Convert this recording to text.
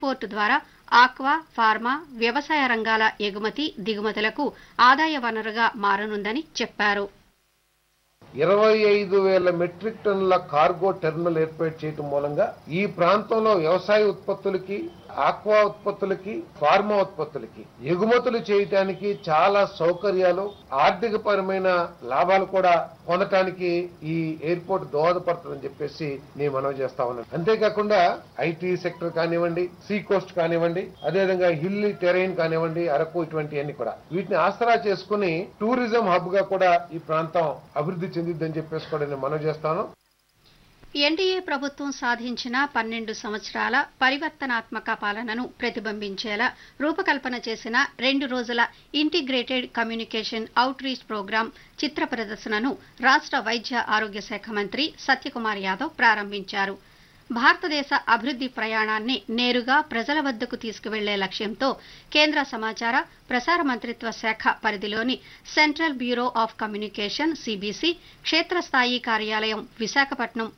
port ద్వారా aqua pharma వ్యవసాయ రంగాల ఎగుమతి దిగుమతులకు ఆదాయ వనరుగా మారనుందని చెప్పారు ఇరవై ఐదు వేల మెట్రిక్ టన్నుల కార్గో టెర్మినల్ ఏర్పాటు చేయడం మూలంగా ఈ ప్రాంతంలో వ్యవసాయ ఉత్పత్తులకి ఆక్వా ఉత్పత్తులకి ఫార్మా ఉత్పత్తులకి ఎగుమతులు చేయటానికి చాలా సౌకర్యాలు ఆర్థిక పరమైన లాభాలు కూడా పొందటానికి ఈ ఎయిర్పోర్ట్ దోహదపడుతుందని చెప్పేసి నేను మనవి చేస్తా ఉన్నాను అంతేకాకుండా ఐటీ సెక్టర్ కానివ్వండి సీ కోస్ట్ కానివ్వండి అదేవిధంగా హిల్లీ టెరైన్ కానివ్వండి అరకు ఇటువంటివన్నీ కూడా వీటిని ఆసరా చేసుకుని టూరిజం హబ్ గా కూడా ఈ ప్రాంతం అభివృద్ధి చెందిద్దని చెప్పేసి కూడా నేను మనవి చేస్తాను ఎన్డీఏ ప్రభుత్వం సాధించిన పన్నెండు సంవత్సరాల పరివర్తనాత్మక పాలనను ప్రతిబింబించేలా రూపకల్పన చేసిన రెండు రోజుల integrated communication outreach program చిత్ర ప్రదర్శనను రాష్ట్ర వైద్య ఆరోగ్య శాఖ మంత్రి సత్యకుమార్ యాదవ్ ప్రారంభించారు భారతదేశ అభివృద్ధి ప్రయాణాన్ని నేరుగా ప్రజల వద్దకు తీసుకువెళ్లే లక్ష్యంతో కేంద్ర సమాచార ప్రసార మంత్రిత్వ శాఖ పరిధిలోని central bureau of communication CBC క్షేత్రస్థాయి కార్యాలయం విశాఖపట్నం